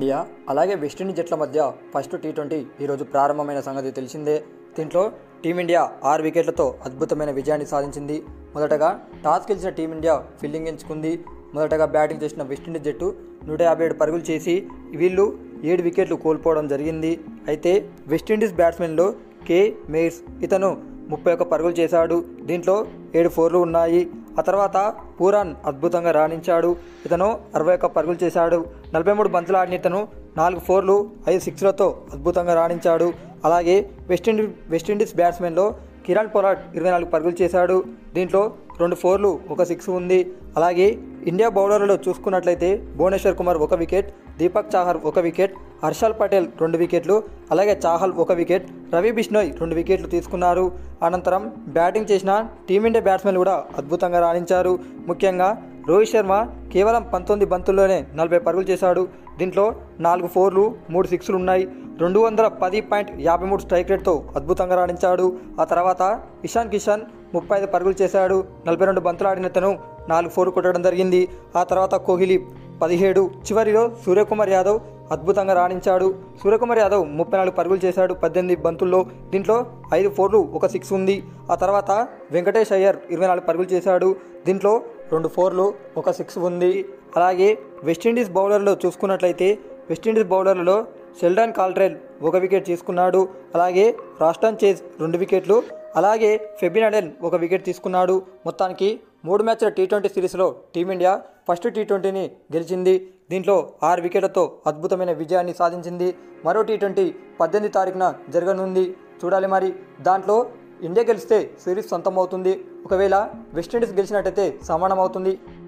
team India అలాగే West Indies జట్ల మధ్య ఫస్ట్ టీ ట్వంటీ ఈరోజు ప్రారంభమైన సంగతి తెలిసిందే దీంట్లో టీమిండియా ఆరు వికెట్లతో అద్భుతమైన విజయాన్ని సాధించింది మొదటగా టాస్ గెలిచిన టీమిండియా ఫీల్డింగ్ ఎంచుకుంది మొదటగా బ్యాటింగ్ చేసిన వెస్టిండీస్ జట్టు నూట యాభై ఏడు పరుగులు చేసి వీళ్ళు ఏడు వికెట్లు కోల్పోవడం జరిగింది అయితే వెస్టిండీస్ బ్యాట్స్మెన్లో కే మేర్స్ ఇతను ముప్పై ఒక్క పరుగులు చేశాడు దీంట్లో ఏడు ఫోర్లు ఉన్నాయి ఆ తర్వాత పూరాన్ అద్భుతంగా రాణించాడు ఇతను అరవై ఒక్క పరుగులు చేశాడు నలభై మూడు బంతులు ఆడిన ఇతను నాలుగు ఫోర్లు ఐదు సిక్స్లతో అద్భుతంగా రాణించాడు అలాగే వెస్టిండీ వెస్టిండీస్ బ్యాట్స్మెన్లో కిరణ్ పొలాట్ ఇరవై నాలుగు పరుగులు చేశాడు దీంట్లో రెండు ఫోర్లు ఒక సిక్స్ ఉంది అలాగే ఇండియా బౌలర్లలో చూసుకున్నట్లయితే భువనేశ్వర్ కుమార్ ఒక వికెట్ దీపక్ చాహర్ ఒక వికెట్ హర్షల్ పటేల్ రెండు వికెట్లు అలాగే చాహల్ ఒక వికెట్ రవి బిష్నోయ్ రెండు వికెట్లు తీసుకున్నారు అనంతరం బ్యాటింగ్ చేసిన టీమిండియా బ్యాట్స్మెన్లు కూడా అద్భుతంగా రాణించారు ముఖ్యంగా రోహిత్ శర్మ కేవలం పంతొమ్మిది బంతుల్లోనే నలభై పరుగులు చేశాడు దీంట్లో నాలుగు ఫోర్లు మూడు సిక్స్లు ఉన్నాయి రెండు వందల పది పాయింట్ యాభై మూడు స్ట్రైక్ రేట్తో అద్భుతంగా రాణించాడు ఆ తర్వాత ఇషాన్ కిషన్ ముప్పై ఐదు పరుగులు చేశాడు నలభై రెండు బంతులు ఆడిన తను నాలుగు ఫోర్ కొట్టడం జరిగింది ఆ తర్వాత కోహ్లీ పదిహేడు చివరిలో సూర్యకుమార్ యాదవ్ అద్భుతంగా రాణించాడు సూర్యకుమార్ యాదవ్ ముప్పై నాలుగు పరుగులు చేశాడు పద్దెనిమిది బంతుల్లో దీంట్లో ఐదు ఫోర్లు ఒక సిక్స్ ఉంది ఆ తర్వాత వెంకటేష్ అయ్యర్ ఇరవై నాలుగు పరుగులు చేశాడు దీంట్లో రెండు ఫోర్లు ఒక సిక్స్ ఉంది అలాగే వెస్టిండీస్ బౌలర్లో చూసుకున్నట్లయితే వెస్టిండీస్ బౌలర్లలో షెల్డన్ కాల్ట్రెల్ ఒక వికెట్ తీసుకున్నాడు అలాగే రాస్టన్ చేజ్ రెండు వికెట్లు అలాగే ఫెబినడెన్ ఒక వికెట్ తీసుకున్నాడు మొత్తానికి మూడు మ్యాచ్ల టీ ట్వంటీ సిరీస్లో టీమిండియా ఫస్ట్ టీ ట్వంటీని గెలిచింది దీంట్లో ఆరు వికెట్లతో అద్భుతమైన విజయాన్ని సాధించింది మరో టీ ట్వంటీ పద్దెనిమిది తారీఖున జరగనుంది చూడాలి మరి దాంట్లో ఇండియా గెలిస్తే సిరీస్ సొంతం అవుతుంది ఒకవేళ వెస్టిండీస్ గెలిచినట్టయితే సమానం అవుతుంది